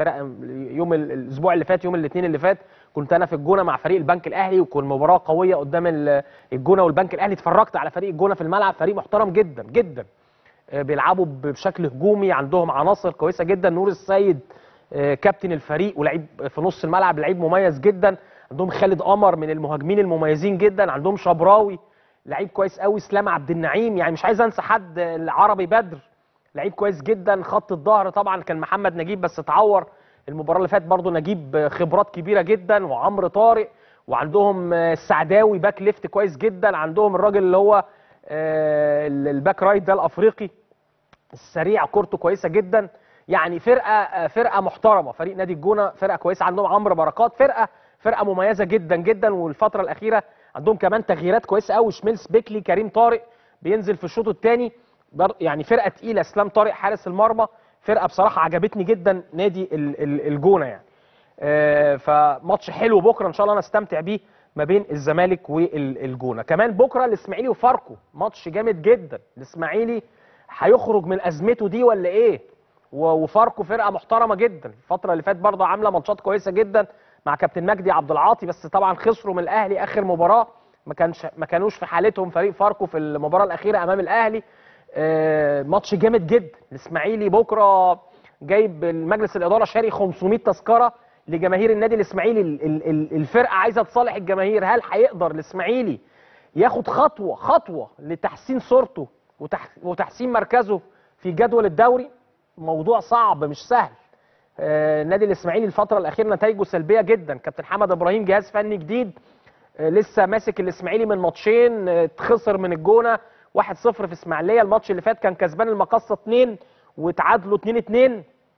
امبارح يوم ال- الاسبوع اللي فات يوم الاثنين اللي فات كنت انا في الجونه مع فريق البنك الاهلي وكان مباراه قويه قدام ال- الجونه والبنك الاهلي اتفرجت على فريق الجونه في الملعب فريق محترم جدا جدا آه، بيلعبوا ب- بشكل هجومي عندهم عناصر كويسه جدا نور السيد آه، كابتن الفريق ولعيب في نص الملعب لعيب مميز جدا عندهم خالد قمر من المهاجمين المميزين جدا عندهم شبراوي لعيب كويس قوي اسلام عبد النعيم يعني مش عايز انسى حد آه، العربي بدر لعيب كويس جدا خط الظهر طبعا كان محمد نجيب بس اتعور المباراه اللي فاتت برضه نجيب آه، خبرات كبيره جدا وعمرو طارق وعندهم آه، السعداوي باك ليفت كويس جدا عندهم الراجل اللي هو آه، الباك رايت ده الافريقي السريع كورته كويسه جدا يعني فرقه فرقه محترمه فريق نادي الجونه فرقه كويسه عندهم عمرو بركات فرقه فرقه مميزه جدا جدا والفتره الاخيره عندهم كمان تغييرات كويسه قوي شميلس بيكلي كريم طارق بينزل في الشوط الثاني يعني فرقه تقيله اسلام طارق حارس المرمى فرقه بصراحه عجبتني جدا نادي ال- ال- الجونه يعني آه، فماتش حلو بكره ان شاء الله نستمتع بيه ما بين الزمالك والجونه كمان بكره الاسماعيلي وفاركو ماتش جامد جدا الاسماعيلي هيخرج من ازمته دي ولا ايه و- وفاركو فرقه محترمه جدا الفتره اللي فاتت برضه عامله ماتشات كويسه جدا مع كابتن مجدي عبد العاطي بس طبعا خسروا من الاهلي اخر مباراه ما كانش ما كانوش في حالتهم فريق فاركو في المباراه الاخيره امام الاهلي آه، ماتش جامد جدا الاسماعيلي بكره جايب المجلس الاداره شاري 500 تذكره لجماهير النادي الاسماعيلي ال- ال- ال- الفرقه عايزه تصالح الجماهير هل هيقدر الاسماعيلي ياخد خطوه خطوه لتحسين صورته وتح وتحسين مركزه في جدول الدوري موضوع صعب مش سهل آه، النادي الاسماعيلي الفتره الاخيره نتائجه سلبيه جدا كابتن حمد ابراهيم جهاز فني جديد آه، لسه ماسك الاسماعيلي من ماتشين آه، اتخسر من الجونه 1-0 في اسماعيليه الماتش اللي فات كان كسبان المقصه 2 وتعادلوا 2-2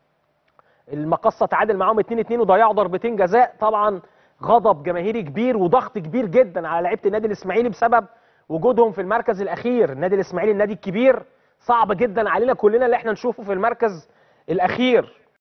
المقصه تعادل معاهم 2 2 وضيعوا ضربتين جزاء طبعا غضب جماهيري كبير وضغط كبير جدا على لعيبه النادي الاسماعيلي بسبب وجودهم في المركز الاخير النادي الاسماعيلي النادي الكبير صعب جدا علينا كلنا اللي احنا نشوفه في المركز الاخير